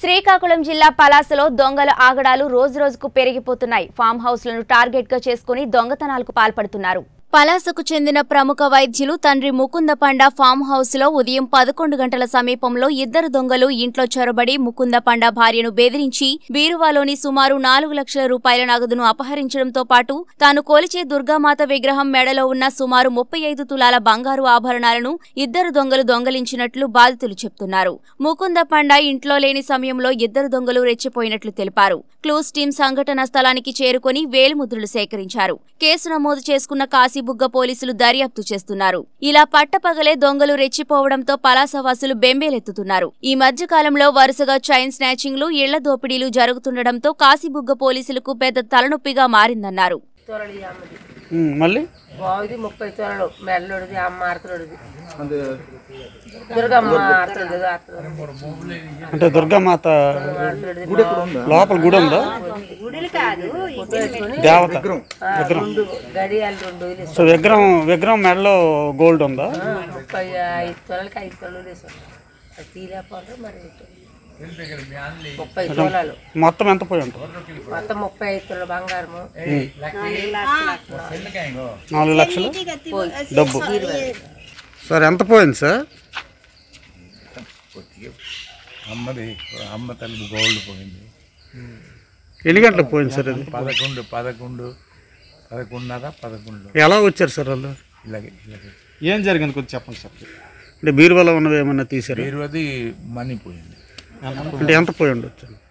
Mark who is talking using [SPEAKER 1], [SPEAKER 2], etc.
[SPEAKER 1] శ్రీకాకుళం జిల్లా పలాసలో దొంగల ఆగడాలు రోజురోజుకు పెరిగిపోతున్నాయి ఫామ్ హౌస్లను టార్గెట్ గా చేసుకుని దొంగతనాలకు పాల్పడుతున్నారు పలాసకు చెందిన ప్రముఖ వైద్యులు తండ్రి ముకుందపండ ఫామ్ హౌస్ లో ఉదయం పదకొండు గంటల సమీపంలో ఇద్దరు దొంగలు ఇంట్లో చొరబడి ముకుందపండ భార్యను బెదిరించి బీరువాలోని సుమారు నాలుగు లక్షల రూపాయల నగదును అపహరించడంతో పాటు తాను కొలిచే దుర్గామాత విగ్రహం మెడలో ఉన్న సుమారు ముప్పై ఐదు తులాల బంగారు ఆభరణాలను ఇద్దరు దొంగలు దొంగలించినట్లు బాధితులు చెప్తున్నారు ముకుందపండ ఇంట్లో లేని సమయంలో ఇద్దరు దొంగలు రెచ్చిపోయినట్లు తెలిపారు క్లూస్ టీం సంఘటన స్థలానికి చేరుకొని వేలిముద్రలు సేకరించారు కేసు నమోదు చేసుకున్న కాశీబుగ్గ పోలీసులు దర్యాప్తు చేస్తున్నారు ఇలా పట్టపగలే దొంగలు రెచ్చిపోవడంతో పలాసవాసులు బెంబేలెత్తుతున్నారు ఈ మధ్య కాలంలో వరుసగా చైన్ స్నాచింగ్లు ఇళ్ల దోపిడీలు జరుగుతుండటంతో కాశీబుగ్గ పోలీసులకు పెద్ద తలనొప్పిగా మారిందన్నారు
[SPEAKER 2] తొరలు ఈ అమ్మది
[SPEAKER 3] ఉమ్, మళ్ళీ
[SPEAKER 2] బాగుది ముప్పై తొరలు మెడలోడిది అమ్మ ఆడుతుడిది దుర్గమ్మ ఆడుతుంది
[SPEAKER 3] అంటే దుర్గామాత లోపల గుడి ఉందా దేవత
[SPEAKER 2] రెండు గడియాలు రెండు వదిలేసాం
[SPEAKER 3] సో విగ్రహం విగ్రహం మెడలో గోల్డ్ ఉందా
[SPEAKER 2] ముప్పై ఐదు తొలలకి ఐదు తొలలు వదిలేసాం అది తీలేకపోతే మరి ఏంటో. ముప్పై తొలాలు
[SPEAKER 3] మొత్తం ఎంత పోయి ఉంటుంది
[SPEAKER 2] మొత్తం ముప్పై ఐదు తొలలు బంగారము
[SPEAKER 3] నాలుగు లక్షలు
[SPEAKER 2] పోయి
[SPEAKER 3] డబ్బు సార్ ఎంత పోయింది సార్
[SPEAKER 4] అమ్మది అమ్మ తల్లి గోల్డ్ పోయింది
[SPEAKER 3] ఎన్ని గంటలకు పోయింది సార్ అది
[SPEAKER 4] పదకొండు పదకొండు పదకొండున్నర పదకొండు
[SPEAKER 3] ఎలా వచ్చారు సార్ వాళ్ళు
[SPEAKER 4] ఇలాగే ఇలాగే
[SPEAKER 5] ఏం జరిగింది కొంచెం చెప్పండి సార్
[SPEAKER 3] అంటే బీరువాలో ఉన్నవి ఏమన్నా తీసారు
[SPEAKER 4] ఇరవది మనీ పోయింది
[SPEAKER 3] అంటే ఎంత పోయి ఉండొచ్చు